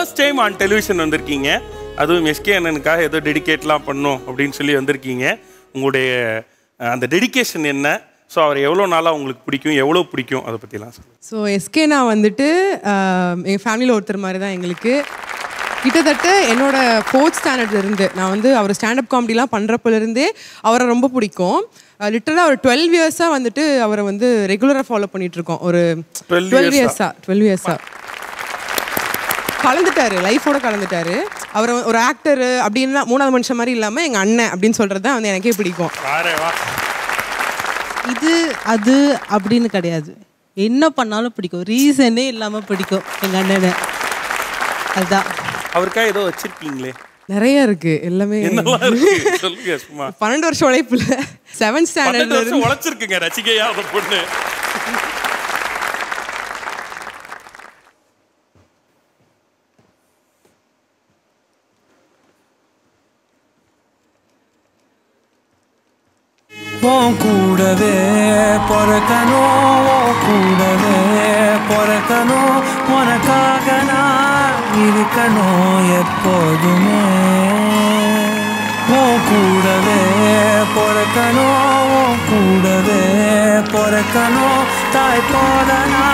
First time on television வந்திருக்கீங்க அதுவும் SK அண்ணனுக்காக ஏதோ டெடிகேட்லாம் பண்ணும் அப்படின்னு சொல்லி வந்திருக்கீங்க உங்களுடைய அஹ், அந்த டெடிகேஷன் என்ன ஸோ அவர் எவ்வளோ நாளாக உங்களுக்கு பிடிக்கும் எவ்வளோ பிடிக்கும் அதை பற்றிலாம் சொல்லுங்கள் ஸோ எஸ்கே நான் வந்துட்டு ஆஹ், என் ஃபேமிலியில் ஒருத்தர் மாதிரி தான் எங்களுக்கு கிட்டத்தட்ட என்னோட ஃபோர்த் ஸ்டாண்டர்ட்ல இருந்து நான் வந்து அவர் ஸ்டாண்டப் காமெடிலாம் பண்ணுறப்பலேருந்தே அவரை ரொம்ப பிடிக்கும் லிட்டராக ஒரு டுவெல் இயர்ஸாக வந்துட்டு அவரை வந்து ரெகுலராக ஃபாலோ பண்ணிட்டு இருக்கோம் ஒரு 12 டுவெல் years-ஆ? இயர்ஸா டுவெல் இயர்ஸா கலந்துட்டாரு லைஃபோட கலந்துட்டாரு அவர் ஒரு ஆக்டர் அப்படின்னா மூணாவது மனுஷன் மாதிரி இல்லாமல் எங்கள் அண்ணன் அப்படின்னு சொல்கிறது தான் வந்து எனக்கே பிடிக்கும் வாரே வா இது அது அப்படின்னு கிடையாது என்ன பண்ணாலும் பிடிக்கும் ரீசனே இல்லாமல் பிடிக்கும் எங்கள் அண்ணனை அதுதான் அவருக்காக ஏதோ வச்சிருக்கீங்களே நிறைய இருக்கு எல்லாமே என்னெல்லாம் இருக்கு சொல்லுங்க சும்மா பன்னெண்டு வருஷம் உழைப்புல செவன்த் பன்னெண்டு ஸ்டாண்டர்ட்ல வருஷம் உழைச்சிருக்குங்க ரசிகையா அந்த பொண்ணு உன் கூடவே பிறக்கணும் உன் கூடவே பிறக்கணும் உனக்காக நான் இருக்கணும் எப்போதுமே உன் கூடவே பிறக்கணும் உன் கூடவே பிறக்கணும் தாய் போல நான்